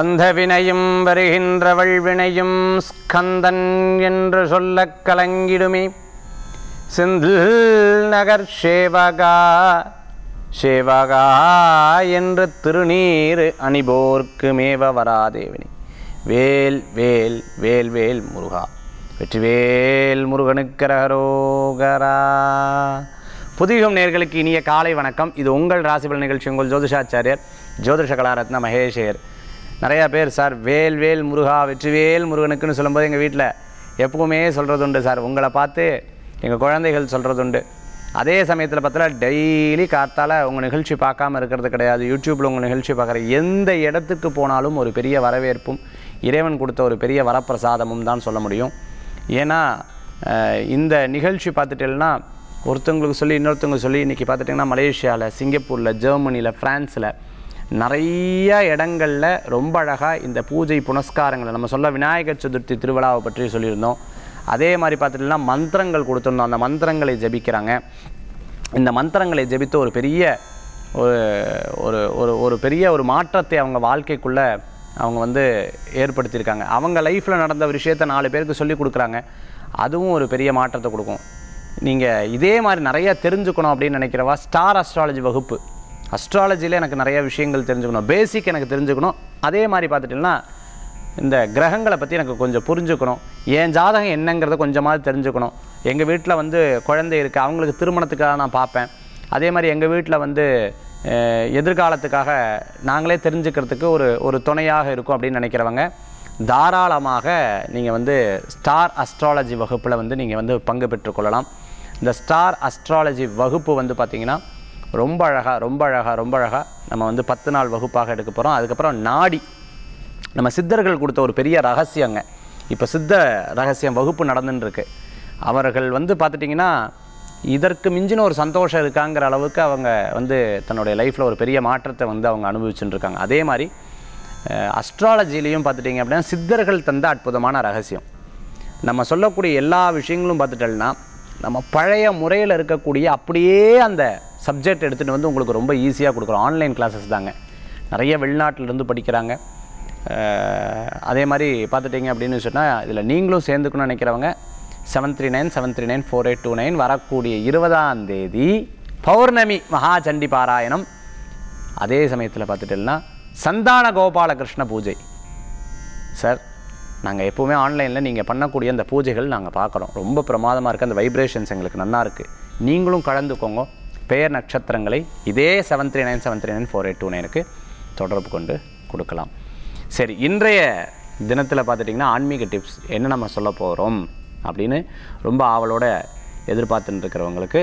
வந்த வினையும் வருகின்றவள் வினையும் ஸ்கந்தன் என்று சொல்லக் கலங்கிடுமே செந்தில் நகர் சேவகா சேவகா என்று திருநீர் அணிபோர்க்கு மேவ வராதேவினி வேல் வேல் வேல் வேல் முருகா வெற்றிவேல் முருகனுக்கரகரோகரா புதிகம் நேர்களுக்கு இனிய காலை வணக்கம் இது உங்கள் ராசிபல் நிகழ்ச்சி உங்கள் ஜோதிஷாச்சாரியர் ஜோதிஷ கலாரத்ன மகேஷேர் நிறையா பேர் சார் வேல் வேல் முருகா வெற்றிவேல் முருகனுக்குன்னு சொல்லும்போது எங்கள் வீட்டில் எப்பவுமே சொல்கிறது உண்டு சார் உங்களை பார்த்து எங்கள் குழந்தைகள் சொல்கிறது உண்டு அதே சமயத்தில் பார்த்தா டெய்லி காத்தால உங்கள் நிகழ்ச்சி பார்க்காம இருக்கிறது கிடையாது யூடியூப்பில் உங்கள் நிகழ்ச்சி பார்க்குற எந்த இடத்துக்கு போனாலும் ஒரு பெரிய வரவேற்பும் இறைவன் கொடுத்த ஒரு பெரிய வரப்பிரசாதமும் தான் சொல்ல முடியும் ஏன்னா அஹ், இந்த நிகழ்ச்சி பார்த்துட்டேன்னா ஒருத்தவங்களுக்கு சொல்லி இன்னொருத்தவங்களுக்கு சொல்லி இன்றைக்கி பார்த்துட்டிங்கன்னா மலேசியாவில் சிங்கப்பூரில் ஜெர்மனியில் ஃப்ரான்ஸில் நிறைய இடங்களில் ரொம்ப அழகாக இந்த பூஜை புனஸ்காரங்களை நம்ம சொல்ல விநாயகர் சதுர்த்தி திருவிழாவை பற்றி சொல்லியிருந்தோம் அதே மாதிரி பார்த்துட்டிங்கன்னா மந்திரங்கள் கொடுத்துருந்தோம் அந்த மந்திரங்களை ஜெபிக்கிறாங்க இந்த மந்திரங்களை ஜெபித்து ஒரு பெரிய ஒரு ஒரு ஒரு ஒரு பெரிய ஒரு மாற்றத்தை அவங்க வாழ்க்கைக்குள்ளே அவங்க வந்து ஏற்படுத்தியிருக்காங்க அவங்க லைஃப்பில் நடந்த ஒரு விஷயத்தை நாலு பேருக்கு சொல்லி கொடுக்குறாங்க அதுவும் ஒரு பெரிய மாற்றத்தை கொடுக்கும் நீங்கள் இதே மாதிரி நிறைய தெரிஞ்சுக்கணும் அப்படின்னு நினைக்கிறவா ஸ்டார் அஸ்ட்ராலஜி வகுப்பு அஸ்ட்ராலஜியில் எனக்கு நிறைய விஷயங்கள் தெரிஞ்சுக்கணும் பேசிக் எனக்கு தெரிஞ்சுக்கணும் அதே மாதிரி பார்த்துட்டிங்கன்னா இந்த கிரகங்களை பற்றி எனக்கு கொஞ்சம் புரிஞ்சுக்கணும் என் ஜாதகம் என்னங்கிறத கொஞ்சமாவது தெரிஞ்சுக்கணும் எங்கள் வீட்டில் வந்து குழந்தை இருக்குது அவங்களுக்கு திருமணத்துக்காக நான் பார்ப்பேன் அதே மாதிரி எங்கள் வீட்டில் வந்து அஹ், எதிர்காலத்துக்காக நாங்களே தெரிஞ்சுக்கிறதுக்கு ஒரு ஒரு துணையாக இருக்கும் அப்படின்னு நினைக்கிறவங்க தாராளமாக நீங்கள் வந்து ஸ்டார் அஸ்ட்ராலஜி வகுப்பில் வந்து நீங்கள் வந்து பங்கு பெற்றுக்கொள்ளலாம் இந்த ஸ்டார் அஸ்ட்ராலஜி வகுப்பு வந்து பார்த்திங்கன்னா ரொம்ப அழகாக ரொம்ப அழகாக ரொம்ப அழகாக நம்ம வந்து பத்து நாள் வகுப்பாக எடுக்க போகிறோம் அதுக்கப்புறம் நாடி நம்ம சித்தர்கள் கொடுத்த ஒரு பெரிய ரகசியங்க இப்போ சித்த ரகசியம் வகுப்பு நடந்துன்னு இருக்கு அவர்கள் வந்து பார்த்துட்டிங்கன்னா இதற்கு மிஞ்சின ஒரு சந்தோஷம் இருக்காங்கிற அளவுக்கு அவங்க வந்து தன்னுடைய லைஃப்பில் ஒரு பெரிய மாற்றத்தை வந்து அவங்க அனுபவிச்சுட்டு இருக்காங்க அதே மாதிரி அஸ்ட்ராலஜிலையும் பார்த்துட்டிங்க அப்படின்னா சித்தர்கள் தந்த அற்புதமான ரகசியம் நம்ம சொல்லக்கூடிய எல்லா விஷயங்களும் பார்த்துட்டோம்னா நம்ம பழைய முறையில் இருக்கக்கூடிய அப்படியே அந்த சப்ஜெக்ட் எடுத்துகிட்டு வந்து உங்களுக்கு ரொம்ப ஈஸியாக கொடுக்குறோம் ஆன்லைன் கிளாஸஸ் தாங்க நிறைய வெளிநாட்டிலேருந்து படிக்கிறாங்க அஹ், அதே மாதிரி பார்த்துட்டிங்க அப்படின்னு சொன்னால் இதில் நீங்களும் சேர்ந்துக்கணும்னு நினைக்கிறவங்க seven three nine seven three nine four eight two nine வரக்கூடிய இருபதாம் தேதி பௌர்ணமி மகா சண்டி பாராயணம் அதே சமயத்தில் பார்த்துட்டோம்னா சந்தான கோபாலகிருஷ்ண பூஜை சார் நாங்கள் எப்போவுமே ஆன்லைனில் நீங்கள் பண்ணக்கூடிய அந்த பூஜைகள் நாங்கள் பார்க்குறோம் ரொம்ப பிரமாதமாக இருக்குது அந்த வைப்ரேஷன்ஸ் எங்களுக்கு நல்லா இருக்குது நீங்களும் கலந்துக்கோங்க பெயர் நட்சத்திரங்களை இதே seven three nine seven three nine four eight two நைனுக்கு தொடர்பு கொண்டு கொடுக்கலாம் சரி இன்றைய தினத்தில் பார்த்துட்டிங்கன்னா ஆன்மீக டிப்ஸ் என்ன நம்ம சொல்ல போகிறோம் அப்படின்னு ரொம்ப ஆவலோட எதிர்பார்த்துட்டு இருக்கிறவங்களுக்கு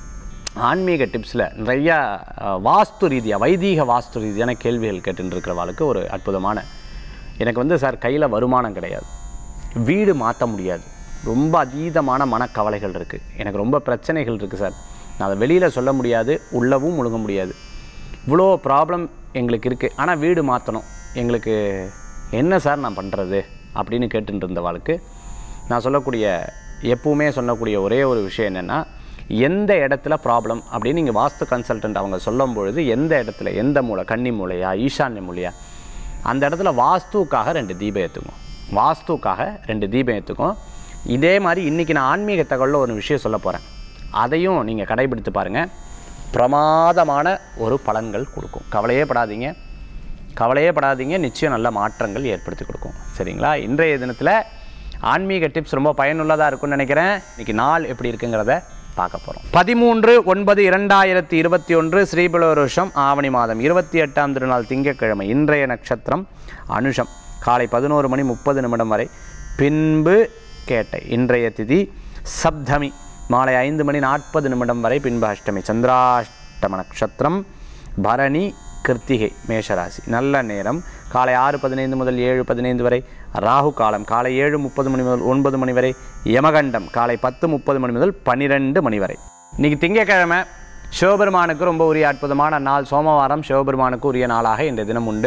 ஆன்மீக டிப்ஸில் நிறையா அஹ், வாஸ்து ரீதியாக வைதீக வாஸ்து ரீதியான கேள்விகள் கேட்டுட்டு இருக்கிறவாளுக்கு ஒரு அற்புதமான எனக்கு வந்து சார் கையில் வருமானம் கிடையாது வீடு மாற்ற முடியாது ரொம்ப அதீதமான மனக்கவலைகள் இருக்குது எனக்கு ரொம்ப பிரச்சனைகள் இருக்குது சார் நான் அதை வெளியில் சொல்ல முடியாது உள்ளவும் முழுங்க முடியாது இவ்வளோ ப்ராப்ளம் எங்களுக்கு இருக்குது ஆனால் வீடு மாற்றணும் எங்களுக்கு என்ன சார் நான் பண்ணுறது அப்படின்னு கேட்டுட்டு இருந்தவாளுக்கு நான் சொல்லக்கூடிய எப்பவுமே சொல்லக்கூடிய ஒரே ஒரு விஷயம் என்னென்னா எந்த இடத்துல ப்ராப்ளம் அப்படின்னு நீங்கள் வாஸ்து கன்சல்டன்ட் அவங்க சொல்லும் பொழுது எந்த இடத்துல எந்த மூலை கன்னி மூலையா ஈசான்ய மூலையா அந்த இடத்துல வாஸ்துக்காக ரெண்டு தீபம் ஏற்றுக்கும் வாஸ்துக்காக ரெண்டு தீபம் ஏற்றுக்கும் இதே மாதிரி இன்றைக்கி நான் ஆன்மீக தகவலில் ஒரு விஷயம் சொல்ல போகிறேன் அதையும் நீங்கள் கடைபிடித்து பாருங்கள் பிரமாதமான ஒரு பலன்கள் கொடுக்கும் கவலையே படாதீங்க கவலையே படாதீங்க நிச்சயம் நல்ல மாற்றங்கள் ஏற்படுத்தி கொடுக்கும் சரிங்களா இன்றைய தினத்தில் ஆன்மீக டிப்ஸ் ரொம்ப பயனுள்ளதாக இருக்கும்னு நினைக்கிறேன் இன்னைக்கு நாள் எப்படி இருக்குங்கிறத பார்க்க போகிறோம் பதிமூன்று ஒன்பது இரண்டாயிரத்தி இருபத்தி ஒன்று ஸ்ரீபல வருஷம் ஆவணி மாதம் இருபத்தி எட்டாம் திருநாள் திங்கட்கிழமை இன்றைய நட்சத்திரம் அனுஷம் காலை பதினோரு மணி முப்பது நிமிடம் வரை பின்பு கேட்டை இன்றைய திதி சப்தமி மாலை ஐந்து மணி நாற்பது நிமிடம் வரை பின்பு அஷ்டமி சந்திராஷ்டம நட்சத்திரம் பரணி கிருத்திகை மேஷராசி நல்ல நேரம் காலை ஆறு பதினைந்து முதல் ஏழு பதினைந்து வரை ராகு காலம் காலை ஏழு முப்பது மணி முதல் ஒன்பது மணி வரை யமகண்டம் காலை பத்து முப்பது மணி முதல் பன்னிரெண்டு மணி வரை இன்னைக்கு திங்கட்கிழமை சிவபெருமானுக்கு ரொம்ப உரிய அற்புதமான நாள் சோமவாரம் சிவபெருமானுக்கு உரிய நாளாக இந்த தினம் உண்டு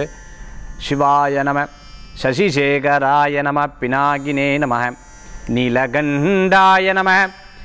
சிவாய நம சசிசேகராய நம பினாகினே நம நீலகண்டாய நம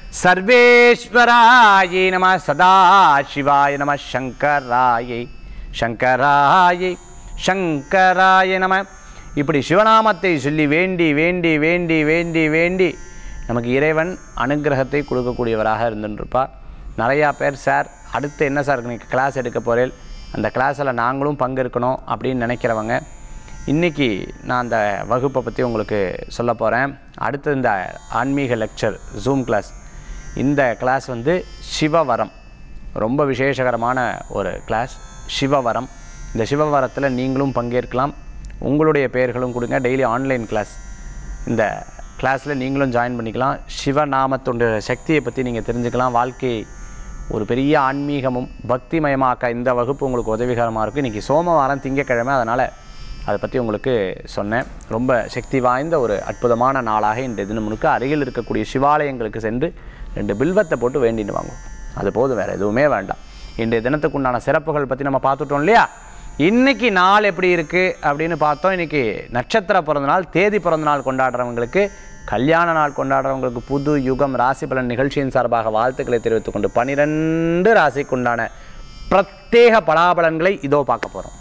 சர்வேஸ்வராயை நம சதாசிவாய நம சங்கராயை சங்கராயை சங்கராய நம இப்படி சிவநாமத்தை சொல்லி வேண்டி வேண்டி வேண்டி வேண்டி வேண்டி நமக்கு இறைவன் அனுக்கிரகத்தை கொடுக்கக்கூடியவராக இருந்துருப்பார் நிறையா பேர் சார் அடுத்து என்ன சார் நீங்கள் கிளாஸ் எடுக்க போகிறேன் அந்த கிளாஸில் நாங்களும் பங்கெடுக்கணும் அப்படின்னு நினைக்கிறவங்க இன்றைக்கி நான் அந்த வகுப்பை பற்றி உங்களுக்கு சொல்ல போகிறேன் அடுத்து இந்த ஆன்மீக லெக்சர் ஜூம் கிளாஸ் இந்த கிளாஸ் வந்து சிவவரம் ரொம்ப விசேஷகரமான ஒரு கிளாஸ் சிவவரம் இந்த சிவவரத்தில் நீங்களும் பங்கேற்கலாம் உங்களுடைய பெயர்களும் கொடுங்க டெய்லி ஆன்லைன் கிளாஸ் இந்த கிளாஸில் நீங்களும் ஜாயின் பண்ணிக்கலாம் சிவநாமத்துடைய சக்தியை பற்றி நீங்கள் தெரிஞ்சுக்கலாம் வாழ்க்கையை ஒரு பெரிய ஆன்மீகமும் பக்திமயமாக்க இந்த வகுப்பு உங்களுக்கு உதவிகரமாக இருக்கும் இன்றைக்கி சோமவாரம் திங்கக்கிழமை அதனால் அதை பற்றி உங்களுக்கு சொன்னேன் ரொம்ப சக்தி வாய்ந்த ஒரு அற்புதமான நாளாக இன்றைய தினம் முழுக்க அருகில் இருக்கக்கூடிய சிவாலயங்களுக்கு சென்று ரெண்டு பில்வத்தை போட்டு வேண்டிட்டு வாங்குவோம் அது போதும் வேறு எதுவுமே வேண்டாம் இன்றைய தினத்துக்கு உண்டான சிறப்புகள் பற்றி நம்ம பார்த்துட்டோம் இல்லையா இன்னைக்கு நாள் எப்படி இருக்குது அப்படின்னு பார்த்தோம் இன்னைக்கு நட்சத்திர பிறந்த நாள் தேதி பிறந்த நாள் கொண்டாடுறவங்களுக்கு கல்யாண நாள் கொண்டாடுறவங்களுக்கு புது யுகம் ராசி பலன் நிகழ்ச்சியின் சார்பாக வாழ்த்துக்களை தெரிவித்துக் கொண்டு பனிரெண்டு ராசிக்குண்டான பிரத்யேக பலாபலன்களை இதோ பார்க்க போகிறோம்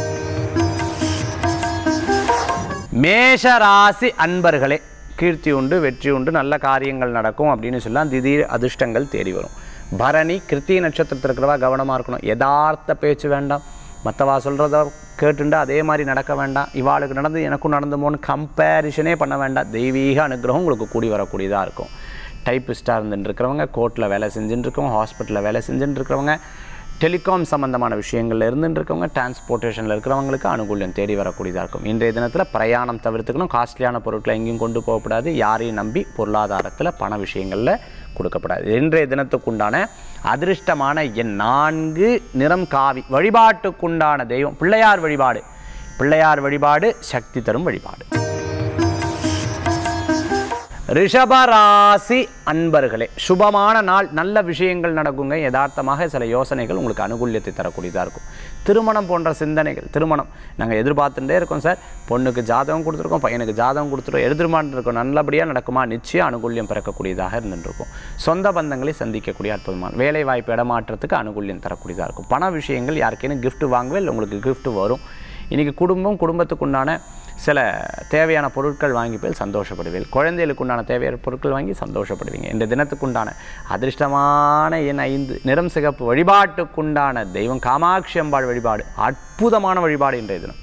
மேஷ ராசி அன்பர்களே கீர்த்தி உண்டு வெற்றி உண்டு நல்ல காரியங்கள் நடக்கும் அப்படின்னு சொல்லலாம் திடீர் அதிர்ஷ்டங்கள் தேடி வரும் பரணி கிருத்திய நட்சத்திரத்தில் இருக்கிறவா கவனமாக இருக்கணும் யதார்த்த பேச்சு வேண்டாம் மற்றவா சொல்கிறத கேட்டுண்டு அதே மாதிரி நடக்க வேண்டாம் இவாளுக்கு நடந்து எனக்கும் நடந்துமோன்னு கம்பேரிஷனே பண்ண வேண்டாம் தெய்வீக அனுகிரகம் உங்களுக்கு கூடி வரக்கூடியதாக இருக்கும் டைப்பிஸ்டாக இருந்துட்டு இருக்கிறவங்க கோர்ட்டில் வேலை செஞ்சுட்டு இருக்கவங்க ஹாஸ்பிட்டலில் வேலை செஞ்சுட்டு இருக்கிறவங்க டெலிகாம் சம்பந்தமான விஷயங்கள்ல இருந்துட்டு இருக்கவங்க டிரான்ஸ்போர்ட்டேஷனில் இருக்கிறவங்களுக்கு அனுகூல்யம் தேடி வரக்கூடியதாக இருக்கும் இன்றைய தினத்தில் பிரயாணம் தவிர்த்துக்கணும் காஸ்ட்லியான பொருட்களை எங்கேயும் கொண்டு போகக்கூடாது யாரையும் நம்பி பொருளாதாரத்தில் பண விஷயங்களில் கொடுக்கப்படாது இன்றைய தினத்துக்குண்டான அதிர்ஷ்டமான எண் நான்கு நிறம் காவி வழிபாட்டுக்குண்டான தெய்வம் பிள்ளையார் வழிபாடு பிள்ளையார் வழிபாடு சக்தி தரும் வழிபாடு ரிஷபராசி அன்பர்களே சுபமான நாள் நல்ல விஷயங்கள் நடக்குங்க யதார்த்தமாக சில யோசனைகள் உங்களுக்கு அனுகூல்யத்தை தரக்கூடியதாக இருக்கும் திருமணம் போன்ற சிந்தனைகள் திருமணம் நாங்கள் எதிர்பார்த்துட்டே இருக்கோம் சார் பொண்ணுக்கு ஜாதகம் கொடுத்துருக்கோம் பையனுக்கு ஜாதகம் கொடுத்துருக்கோம் எதிர்பார்த்து இருக்கோம் நல்லபடியாக நடக்குமா நிச்சயம் அனுகூல்யம் பிறக்கக்கூடியதாக இருந்துருக்கும் சொந்த பந்தங்களை சந்திக்கக்கூடிய அற்புதமான வேலை வாய்ப்பு இடமாற்றத்துக்கு அனுகூல்யம் தரக்கூடியதாக இருக்கும் பண விஷயங்கள் யாருக்கேனும் gift வாங்கவே இல்லை உங்களுக்கு gift வரும் இன்றைக்கி குடும்பம் குடும்பத்துக்குண்டான சில தேவையான பொருட்கள் வாங்கி போய் சந்தோஷப்படுவீர்கள் குழந்தைகளுக்கு உண்டான தேவையான பொருட்கள் வாங்கி சந்தோஷப்படுவீங்க இந்த தினத்துக்குண்டான அதிர்ஷ்டமான எண் ஐந்து நிறம் சிகப்பு வழிபாட்டுக்குண்டான தெய்வம் காமாட்சி அம்பாள் வழிபாடு அற்புதமான வழிபாடு இன்றைய தினம்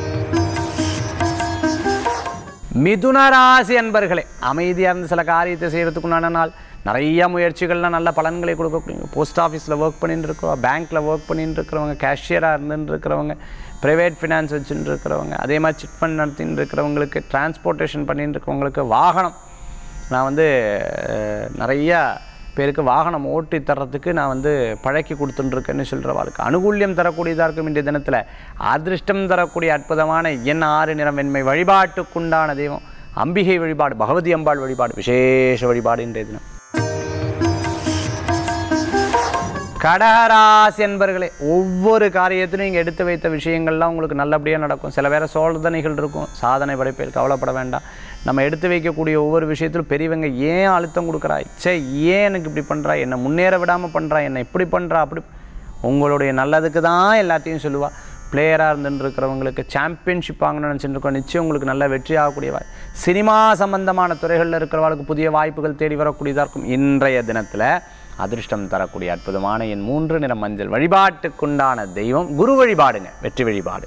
மிதுன ராசி அன்பர்களே அமைதியாக இருந்து சில காரியத்தை செய்கிறதுக்குண்டான நாள் நிறைய முயற்சிகள்லாம் நல்ல பலன்களை கொடுக்கக்கூடிய போஸ்ட் ஆஃபீஸில் ஒர்க் பண்ணிட்டு இருக்கிறவங்க பேங்க்கில் ஒர்க் பண்ணிட்டு இருக்கிறவங்க கேஷியராக இருந்துட்டு இருக்கிறவங்க ப்ரைவேட் ஃபினான்ஸ் வச்சுட்டு இருக்கிறவங்க அதே மாதிரி சிட் ஃபண்ட் நடத்திட்டு இருக்கிறவங்களுக்கு டிரான்ஸ்போர்ட்டேஷன் பண்ணிட்டு இருக்கிறவங்களுக்கு வாகனம் நான் வந்து அஹ், நிறைய பேருக்கு வாகனம் ஓட்டி தர்றதுக்கு நான் வந்து பழக்கி கொடுத்துட்டுருக்கேன்னு சொல்கிறவாளுக்கு அனுகூல்யம் தரக்கூடியதாக இருக்கும் இன்றைய தினத்தில் அதிர்ஷ்டம் தரக்கூடிய அற்புதமான எண் ஆறு நிறம் வெண்மை வழிபாட்டுக்குண்டான தெய்வம் அம்பிகை வழிபாடு பகவதி அம்பாள் வழிபாடு விசேஷ வழிபாடு இன்றைய தினம் கடகராசி என்பர்களே ஒவ்வொரு காரியத்திலும் நீங்கள் எடுத்து வைத்த விஷயங்கள்லாம் உங்களுக்கு நல்லபடியாக நடக்கும் சில பேர சோதனைகள் இருக்கும் சாதனை படைப்பில் கவலைப்பட வேண்டாம் நம்ம எடுத்து வைக்கக்கூடிய ஒவ்வொரு விஷயத்திலும் பெரியவங்க ஏன் அழுத்தம் கொடுக்குறா சே ஏன் எனக்கு இப்படி பண்ணுறா என்னை முன்னேற விடாமல் பண்ணுறா என்னை இப்படி பண்ணுறா அப்படி உங்களுடைய நல்லதுக்கு தான் எல்லாத்தையும் சொல்லுவாள் பிளேயராக இருந்துட்டு இருக்கிறவங்களுக்கு சாம்பியன்ஷிப் வாங்கணும்னு நினச்சிட்டு இருக்கோம் நிச்சயம் உங்களுக்கு நல்ல வெற்றி ஆகக்கூடிய வாய் சினிமா சம்பந்தமான துறைகளில் இருக்கிறவங்களுக்கு புதிய வாய்ப்புகள் தேடி வரக்கூடியதாக இருக்கும் இன்றைய தினத்தில் அதிர்ஷ்டம் தரக்கூடிய அற்புதமான என் மூன்று நிற மஞ்சள் வழிபாட்டுக்குண்டான தெய்வம் குரு வழிபாடுங்க வெற்றி வழிபாடு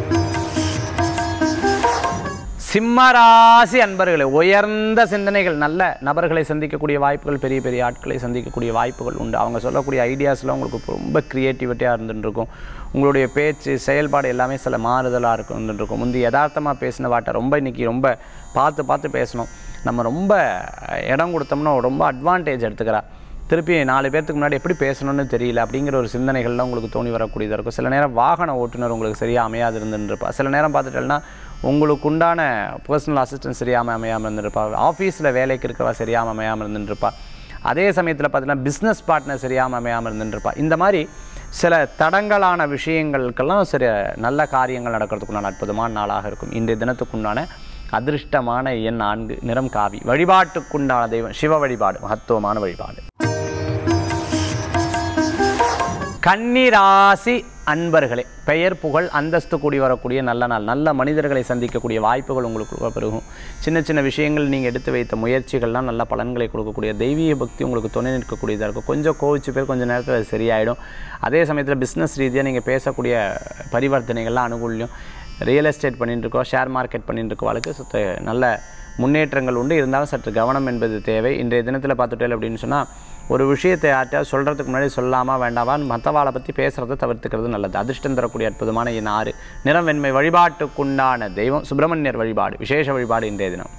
சிம்மராசி அன்பர்களே உயர்ந்த சிந்தனைகள் நல்ல நபர்களை சந்திக்கக்கூடிய வாய்ப்புகள் பெரிய பெரிய ஆட்களை சந்திக்கக்கூடிய வாய்ப்புகள் உண்டு அவங்க சொல்லக்கூடிய ஐடியாஸ்லாம் உங்களுக்கு ரொம்ப க்ரியேட்டிவிட்டியாக இருந்துட்டு இருக்கும் உங்களுடைய பேச்சு செயல்பாடு எல்லாமே சில மாறுதலாக இருக்கும் இருக்கும் முந்தி யதார்த்தமாக பேசின வாட்டை ரொம்ப இன்னைக்கு ரொம்ப பார்த்து பார்த்து பேசணும் நம்ம ரொம்ப இடம் கொடுத்தோம்னா ரொம்ப அட்வான்டேஜ் எடுத்துக்கிறா திருப்பி நாலு பேர்த்துக்கு முன்னாடி எப்படி பேசணும்னு தெரியல அப்படிங்கிற ஒரு சிந்தனைகள்லாம் உங்களுக்கு தோணி வரக்கூடியதாக இருக்கும் சில நேரம் வாகன ஓட்டுநர் உங்களுக்கு சரியாக அமையாது இருந்துருப்பா சில நேரம் பார்த்துட்டேன்னா உங்களுக்கு உண்டான பர்சனல் அசிஸ்டன்ட் சரியாமல் அமையாமல் இருந்துருப்பா ஆஃபீஸில் வேலைக்கு இருக்கவா சரியாமல் அமையாமல் இருந்துருப்பா அதே சமயத்தில் பார்த்தீங்கன்னா பிஸ்னஸ் பார்ட்னர் சரியாமல் அமையாமல் இருந்துருப்பா இந்த மாதிரி சில தடங்கலான விஷயங்களுக்கெல்லாம் சில நல்ல காரியங்கள் நடக்கிறதுக்குண்டான அற்புதமான நாளாக இருக்கும் இன்றைய தினத்துக்குண்டான அதிர்ஷ்டமான எண் நான்கு நிறம் காவி வழிபாட்டுக்குண்டான தெய்வம் சிவ வழிபாடு மகத்துவமான வழிபாடு கன்னிராசி அன்பர்களே பெயர் புகழ் அந்தஸ்து கூடி வரக்கூடிய நல்ல நாள் நல்ல மனிதர்களை சந்திக்கக்கூடிய வாய்ப்புகள் உங்களுக்கு பெருகும் சின்ன சின்ன விஷயங்கள் நீங்கள் எடுத்து வைத்த முயற்சிகள்லாம் நல்ல பலன்களை கொடுக்கக்கூடிய தெய்வீக பக்தி உங்களுக்கு துணை நிற்கக்கூடியதாக இருக்கும் கொஞ்சம் கோவிச்சு பேர் கொஞ்சம் நேரத்தில் அது சரியாயிடும் அதே சமயத்தில் பிஸ்னஸ் ரீதியாக நீங்கள் பேசக்கூடிய பரிவர்த்தனைகள்லாம் அனுகூல்யம் ரியல் எஸ்டேட் பண்ணிட்டு இருக்கோம் ஷேர் மார்க்கெட் பண்ணிட்டு இருக்கோம் சுத்த நல்ல முன்னேற்றங்கள் உண்டு இருந்தாலும் சற்று கவனம் என்பது தேவை இன்றைய தினத்தில் பார்த்துட்டேன் அப்படின்னு சொன்னால் ஒரு விஷயத்தை யார்ட்டையாவது சொல்கிறதுக்கு முன்னாடி சொல்லாமா வேண்டாமான்னு மற்றவாளை பற்றி பேசுகிறத தவிர்த்துக்கிறது நல்லது அதிர்ஷ்டம் தரக்கூடிய அற்புதமான என் ஆறு நிறம் வெண்மை வழிபாட்டுக்குண்டான தெய்வம் சுப்பிரமணியர் வழிபாடு விசேஷ வழிபாடு இன்றைய தினம்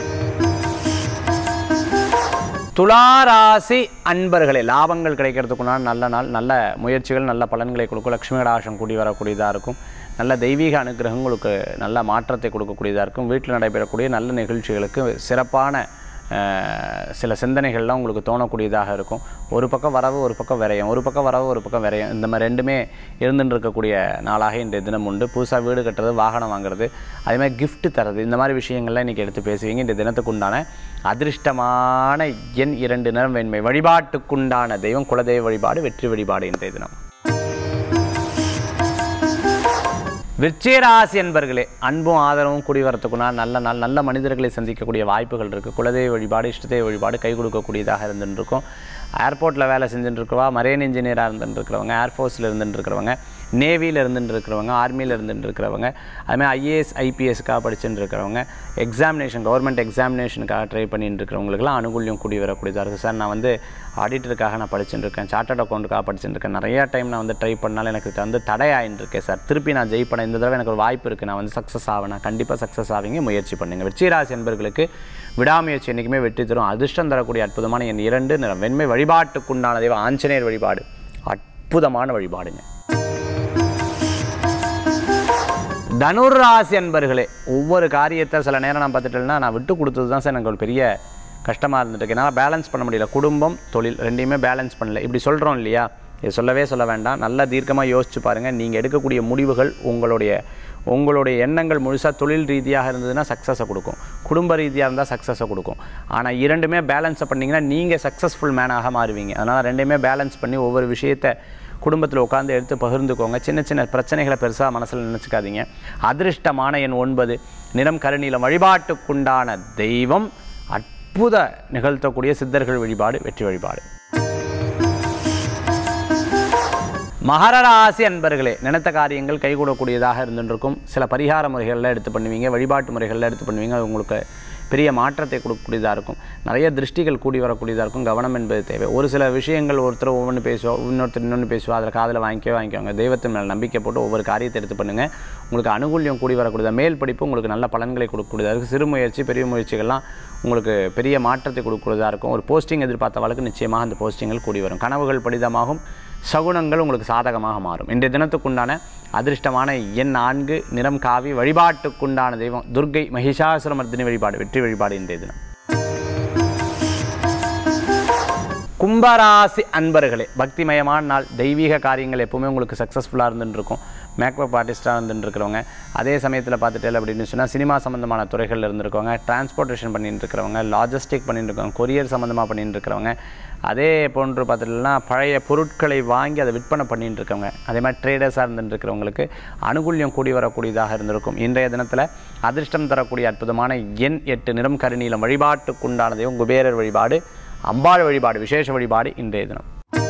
துளாராசி அன்பர்களே லாபங்கள் கிடைக்கிறதுக்குண்டான நல்ல நாள் நல்ல முயற்சிகள் நல்ல பலன்களை கொடுக்கும் லக்ஷ்மி கடாசம் கூடி வரக்கூடியதாக இருக்கும் நல்ல தெய்வீக அனுகிரகம் உங்களுக்கு நல்ல மாற்றத்தை கொடுக்கக்கூடியதாக இருக்கும் வீட்டில் நடைபெறக்கூடிய நல்ல நிகழ்ச்சிகளுக்கு சிறப்பான அஹ், சில சிந்தனைகள்லாம் உங்களுக்கு தோணக்கூடியதாக இருக்கும் ஒரு பக்கம் வரவு ஒரு பக்கம் விரயம் ஒரு பக்கம் வரவு ஒரு பக்கம் விரயம் இந்த மாதிரி ரெண்டுமே இருந்துட்டு இருக்கக்கூடிய நாளாக இன்றைய தினம் உண்டு புதுசாக வீடு கட்டுறது வாகனம் வாங்குறது அதே மாதிரி gift தரது இந்த மாதிரி விஷயங்கள்லாம் இன்றைக்கி எடுத்து பேசுவீங்க இந்த தினத்துக்கு உண்டான அதிர்ஷ்டமான எண் இரண்டு நிறம் வெண்மை வழிபாட்டுக்குண்டான தெய்வம் குலதெய்வ வழிபாடு வெற்றி வழிபாடு இன்றைய தினம் விருச்சிகராசி என்பர்களே அன்பும் ஆதரவும் கூடி வரத்துக்குனா நல்ல நாள் நல்ல மனிதர்களை சந்திக்கக்கூடிய வாய்ப்புகள் இருக்குது குலதெய்வ வழிபாடு இஷ்டதெய்வ வழிபாடு கை கொடுக்கக்கூடியதாக இருந்துட்டு இருக்கும் ஏர்போர்ட்டில் வேலை செஞ்சுட்டு இருக்கவா மரேன் இன்ஜினியராக இருந்துட்டு இருக்கிறவங்க ஏர்ஃபோர்ஸில் இருந்துட்டு இருக்கிறவங்க நேவியில் இருந்துட்டு இருக்கிறவங்க ஆர்மியில் இருந்துட்டு இருக்கிறவங்க அதுமாதிரி ஐஏஎஸ் ஐபிஎஸ்க்காக படிச்சுட்டு இருக்கிறவங்க எக்ஸாமினேஷன் கவர்மெண்ட் எக்ஸாமினேஷனுக்காக ட்ரை பண்ணிட்டு இருக்கிறவங்களுக்குலாம் அனுகூல்யம் கூடி வரக்கூடியதாக இருக்குது சார் நான் வந்து ஆடிட்டருக்காக நான் படிச்சுட்டு இருக்கேன் சார்ட்டர்ட் அக்கௌண்ட்டுக்காக படிச்சுட்டு இருக்கேன் நிறையா டைம் நான் வந்து ட்ரை பண்ணாலும் எனக்கு இது வந்து தடை ஆயின்னு இருக்கேன் சார் திருப்பி நான் ஜெயிப்பேன் இந்த தடவை எனக்கு ஒரு வாய்ப்பு இருக்குது நான் வந்து சக்ஸஸ் ஆவேன் கண்டிப்பாக சக்ஸஸ் ஆவீங்க முயற்சி பண்ணுங்கள் வெற்றிராசி என்பர்களுக்கு விடாமுயற்சி என்றைக்குமே வெற்றி தரும் அதிர்ஷ்டம் தரக்கூடிய அற்புதமான என் இரண்டு நிறம் வெண்மை வழிபாட்டுக்குண்டான தெய்வம் ஆஞ்சநேயர் வழிபாடு அற்புதமான வழிபாடுங்க தனுராசி அன்பர்களே ஒவ்வொரு காரியத்தை சில நேரம் நான் பார்த்துட்டேன்னா நான் விட்டு கொடுத்தது தான் சார் எனக்கு ஒரு பெரிய கஷ்டமாக இருந்துட்டு என்னால் பேலன்ஸ் பண்ண முடியல குடும்பம் தொழில் ரெண்டையுமே பேலன்ஸ் பண்ணல இப்படி சொல்கிறோம் இல்லையா இது சொல்லவே சொல்ல வேண்டாம் நல்லா தீர்க்கமாக யோசிச்சு பாருங்கள் நீங்கள் எடுக்கக்கூடிய முடிவுகள் உங்களுடைய உங்களுடைய எண்ணங்கள் முழுசாக தொழில் ரீதியாக இருந்ததுன்னா சக்ஸஸை கொடுக்கும் குடும்ப ரீதியாக இருந்தால் சக்ஸஸை கொடுக்கும் ஆனால் இரண்டுமே பேலன்ஸை பண்ணிங்கன்னா நீங்கள் சக்ஸஸ்ஃபுல் மேனாக மாறுவீங்க அதனால் ரெண்டையுமே பேலன்ஸ் பண்ணி ஒவ்வொரு விஷயத்தை குடும்பத்தில் உட்காந்து எடுத்து பகிர்ந்துக்கோங்க சின்ன சின்ன பிரச்சனைகளை பெருசாக மனசில் நினச்சிக்காதீங்க அதிர்ஷ்டமான எண் ஒன்பது நிறம் கருநீலம் வழிபாட்டுக்குண்டான தெய்வம் அற்புத நிகழ்த்தக்கூடிய சித்தர்கள் வழிபாடு வெற்றி வழிபாடு மகர ராசி அன்பர்களே நினைத்த காரியங்கள் கைகூடக்கூடியதாக இருந்துருக்கும் சில பரிகார முறைகளில் எடுத்து பண்ணுவீங்க வழிபாட்டு முறைகளில் எடுத்து பண்ணுவீங்க அது உங்களுக்கு பெரிய மாற்றத்தை கொடுக்கக்கூடியதாக இருக்கும் நிறைய திருஷ்டிகள் கூடி வரக்கூடியதாக இருக்கும் கவனம் என்பது தேவை ஒரு சில விஷயங்கள் ஒருத்தர் ஒவ்வொன்று பேசுவோம் இன்னொருத்தர் இன்னொன்று பேசுவோம் அதில் காதில் வாங்கிக்கோ வாங்கிக்கோங்க தெய்வத்தின் மேல் நம்பிக்கை போட்டு ஒவ்வொரு காரியத்தை எடுத்து பண்ணுங்கள் உங்களுக்கு அனுகூல்யம் கூடி வரக்கூடியதாக மேல் படிப்பு உங்களுக்கு நல்ல பலன்களை கொடுக்கக்கூடியதாக இருக்கும் சிறு முயற்சி பெரிய முயற்சிகள்லாம் உங்களுக்கு பெரிய மாற்றத்தை கொடுக்கக்கூடியதாக இருக்கும் ஒரு போஸ்டிங் எதிர்பார்த்தவளுக்கு நிச்சயமாக அந்த போஸ்டிங்கள் கூடி வரும் கனவுகள் படிதமாகும் சகுனங்கள் உங்களுக்கு சாதகமாக மாறும் இன்றைய தினத்துக்குண்டான அதிர்ஷ்டமான எண் நான்கு நிறம் காவி வழிபாட்டுக்குண்டான தெய்வம் துர்க்கை மகிஷாசுரமர்தினி வழிபாடு வெற்றி வழிபாடு இன்றைய தினம் கும்பராசி அன்பர்களே பக்திமயமான நாள் தெய்வீக காரியங்கள் எப்பவுமே உங்களுக்கு சக்ஸஸ்ஃபுல்லாக இருந்துட்டு இருக்கும் மேக்கப் ஆர்டிஸ்ட்டாக இருந்துட்டு இருக்கிறவங்க அதே சமயத்தில் பார்த்துட்டு அப்படின்னு சொன்னால் சினிமா சம்மந்தமான துறைகளில் இருந்திருக்கவங்க டிரான்ஸ்போர்ட்டேஷன் பண்ணிட்டு இருக்கிறவங்க லாஜிஸ்டிக் பண்ணிட்டு இருக்கவங்க கொரியர் சம்மந்தமாக பண்ணிட்டு இருக்கிறவங்க அதே போன்று பார்த்துட்டுனா பழைய பொருட்களை வாங்கி அதை விற்பனை பண்ணிட்டு இருக்கவங்க அதே மாதிரி ட்ரேடர்ஸாக இருந்துட்டு இருக்கிறவங்களுக்கு அனுகூல்யம் கூடி வரக்கூடியதாக இருந்திருக்கும் இன்றைய தினத்தில் அதிர்ஷ்டம் தரக்கூடிய அற்புதமான எண் எட்டு நிறம் கருநீலம் வழிபாட்டுக்குண்டானதையும் குபேரர் வழிபாடு அம்பாள் வழிபாடு விசேஷ வழிபாடு இன்றைய தினம்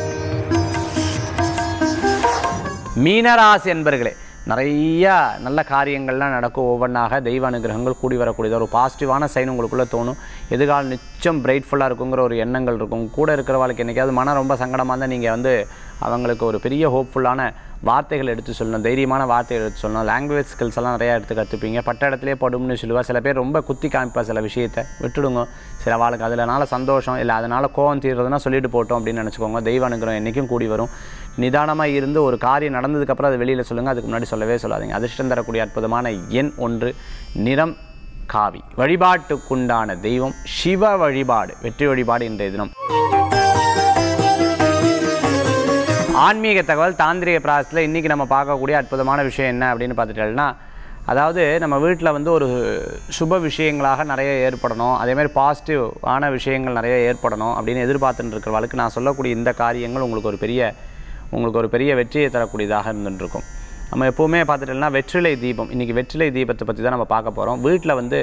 மீனராசி என்பர்களே நிறைய நல்ல காரியங்கள்லாம் நடக்கும் ஒவ்வொன்றாக தெய்வ அனுகிரகங்கள் கூடி வரக்கூடியது ஒரு பாசிட்டிவான சைன் உங்களுக்குள்ளே தோணும் எதிர்காலம் நிச்சயம் பிரைட்ஃபுல்லாக இருக்குங்கிற ஒரு எண்ணங்கள் இருக்கும் கூட இருக்கிறவளுக்கு என்றைக்காவது மனம் ரொம்ப சங்கடமாக இருந்தால் நீங்கள் வந்து அவங்களுக்கு ஒரு பெரிய ஹோப்ஃபுல்லான வார்த்தைகள் எடுத்து சொல்லணும் தைரியமான வார்த்தைகள் எடுத்து சொல்லணும் லாங்குவேஜ் ஸ்கில்ஸ் எல்லாம் நிறையா எடுத்து கற்றுப்பீங்க பட்ட இடத்துலேயே படும்னு சொல்லுவா சில பேர் ரொம்ப குத்தி காமிப்பா சில விஷயத்தை விட்டுடுங்க சில வாழ்க்கை அதனால சந்தோஷம் இல்லை அதனால் கோவம் தீர்றதுனா சொல்லிட்டு போட்டோம் அப்படின்னு நினச்சிக்கோங்க தெய்வ அனுகிரகம் என்றைக்கும் கூடி வரும் நிதானமாக இருந்து ஒரு காரியம் நடந்ததுக்கப்புறம் அதை வெளியில் சொல்லுங்கள் அதுக்கு முன்னாடி சொல்லவே சொல்லாதீங்க அதிர்ஷ்டம் தரக்கூடிய அற்புதமான எண் ஒன்று நிறம் காவி வழிபாட்டுக்குண்டான தெய்வம் சிவ வழிபாடு வெற்றி வழிபாடு இன்றைய தினம் ஆன்மீக தகவல் தாந்திரிக பிராசத்தில் இன்றைக்கி நம்ம பார்க்கக்கூடிய அற்புதமான விஷயம் என்ன அப்படின்னு பார்த்துட்டோம்னா அதாவது நம்ம வீட்டில் வந்து ஒரு சுப விஷயங்களாக நிறைய ஏற்படணும் அதே மாதிரி பாசிட்டிவான விஷயங்கள் நிறைய ஏற்படணும் அப்படின்னு எதிர்பார்த்துட்டு இருக்கிறவளுக்கு நான் சொல்லக்கூடிய இந்த காரியங்கள் உங்களுக்கு ஒரு பெரிய உங்களுக்கு ஒரு பெரிய வெற்றியை தரக்கூடியதாக இருந்துட்டு இருக்கும் நம்ம எப்போவுமே பார்த்துட்டோம்னா வெற்றிலை தீபம் இன்றைக்கி வெற்றிலை தீபத்தை பற்றி தான் நம்ம பார்க்க போகிறோம் வீட்டில் வந்து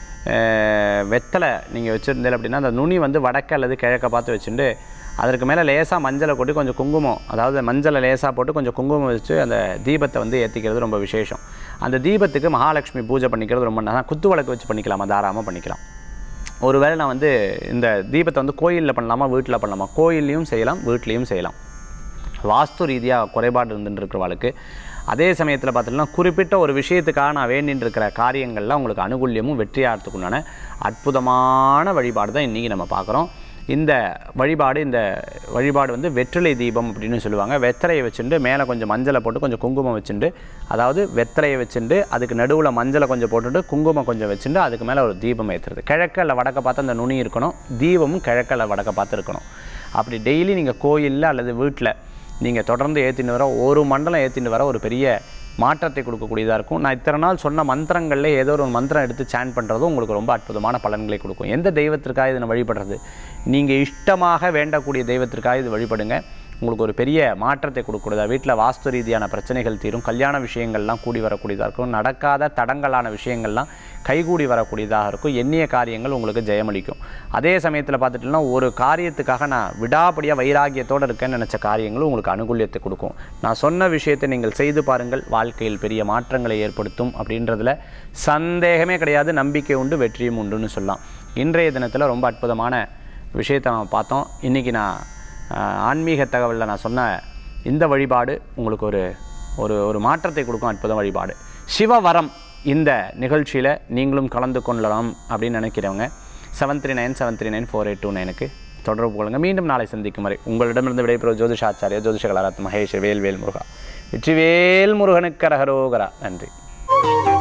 அஹ், வெத்தலை நீங்கள் வச்சுருந்தீங்க அப்படின்னா அந்த நுனி வந்து வடக்க அல்லது கிழக்க பார்த்து வச்சுட்டு அதற்கு மேலே லேசாக மஞ்சளை கொட்டி கொஞ்சம் குங்குமம் அதாவது மஞ்சளை லேசாக போட்டு கொஞ்சம் குங்குமம் வச்சு அந்த தீபத்தை வந்து ஏற்றிக்கிறது ரொம்ப விசேஷம் அந்த தீபத்துக்கு மகாலட்சுமி பூஜை பண்ணிக்கிறது ரொம்ப நல்லா குத்து விளக்கு வச்சு பண்ணிக்கலாம் தாராளமாக பண்ணிக்கலாம் ஒருவேளை நான் வந்து இந்த தீபத்தை வந்து கோயிலில் பண்ணலாமா வீட்டில் பண்ணலாமா கோயில்லையும் செய்யலாம் வீட்லேயும் செய்யலாம் வாஸ்து ரீதியாக குறைபாடு இருந்துட்டு இருக்கிறவளுக்கு அதே சமயத்தில் பார்த்தீங்கன்னா குறிப்பிட்ட ஒரு விஷயத்துக்காக நான் வேண்டின்னு இருக்கிற காரியங்களில் உங்களுக்கு அனுகூல்யமும் வெற்றியாகிறதுக்குண்டான அற்புதமான வழிபாடு தான் இன்றைக்கி நம்ம பார்க்குறோம் இந்த வழிபாடு இந்த வழிபாடு வந்து வெற்றிலை தீபம் அப்படின்னு சொல்லுவாங்க வெத்தலையை வச்சுட்டு மேலே கொஞ்சம் மஞ்சளை போட்டு கொஞ்சம் குங்குமம் வச்சுட்டு அதாவது வெத்தலையை வச்சுட்டு அதுக்கு நடுவில் மஞ்சளை கொஞ்சம் போட்டுட்டு குங்குமம் கொஞ்சம் வச்சுட்டு அதுக்கு மேலே ஒரு தீபம் ஏற்றுறது கிழக்க இல்லை வடக்க பார்த்து அந்த நுனி இருக்கணும் தீபமும் கிழக்க இல்லை வடக்க பார்த்து இருக்கணும் அப்படி டெய்லி நீங்கள் கோயிலில் அல்லது வீட்டில் நீங்கள் தொடர்ந்து ஏற்றின்னு வர ஒரு மண்டலம் ஏற்றின்னு வர ஒரு பெரிய மாற்றத்தை கொடுக்கக்கூடியதாக இருக்கும் நான் இத்தனை நாள் சொன்ன மந்திரங்களில் ஏதோ ஒரு மந்திரம் எடுத்து சேன் பண்ணுறதும் உங்களுக்கு ரொம்ப அற்புதமான பலன்களை கொடுக்கும் எந்த தெய்வத்திற்காக இதனை வழிபடுறது நீங்கள் இஷ்டமாக வேண்டக்கூடிய தெய்வத்திற்காக இது வழிபடுங்க உங்களுக்கு ஒரு பெரிய மாற்றத்தை கொடுக்கக்கூடியதா வீட்டில் வாஸ்து ரீதியான பிரச்சனைகள் தீரும் கல்யாண விஷயங்கள்லாம் கூடி வரக்கூடியதாக இருக்கும் நடக்காத தடங்கலான விஷயங்கள்லாம் கைகூடி வரக்கூடியதாக இருக்கும் எண்ணிய காரியங்கள் உங்களுக்கு ஜெயமளிக்கும் அதே சமயத்தில் பார்த்துட்டோம்னா ஒரு காரியத்துக்காக நான் விடாப்படியாக வைராகியத்தோடு இருக்கேன்னு நினச்ச காரியங்களும் உங்களுக்கு அனுகூல்யத்தை கொடுக்கும் நான் சொன்ன விஷயத்தை நீங்கள் செய்து பாருங்கள் வாழ்க்கையில் பெரிய மாற்றங்களை ஏற்படுத்தும் அப்படின்றதுல சந்தேகமே கிடையாது நம்பிக்கை உண்டு வெற்றியும் உண்டுன்னு சொல்லலாம் இன்றைய தினத்தில் ரொம்ப அற்புதமான விஷயத்தை நம்ம பார்த்தோம் இன்றைக்கி நான் ஆஹ், ஆன்மீக தகவலில் நான் சொன்ன இந்த வழிபாடு உங்களுக்கு ஒரு ஒரு ஒரு மாற்றத்தை கொடுக்கும் அற்புத வழிபாடு சிவவரம் இந்த நிகழ்ச்சியில் நீங்களும் கலந்து கொள்ளலாம் அப்படின்னு நினைக்கிறவங்க seven three nine seven three nine four eight two நைனுக்கு தொடர்பு கொள்ளுங்கள் மீண்டும் நாளை சந்திக்கும் வரை உங்களிடமிருந்து விடைபெறும் ஜோதிஷாச்சாரியா ஜோதிஷ கலாரத் மகேஷ் வேல்வேல் முருகா வெற்றிவேல் முருகனுக்கு அரகரோகரா நன்றி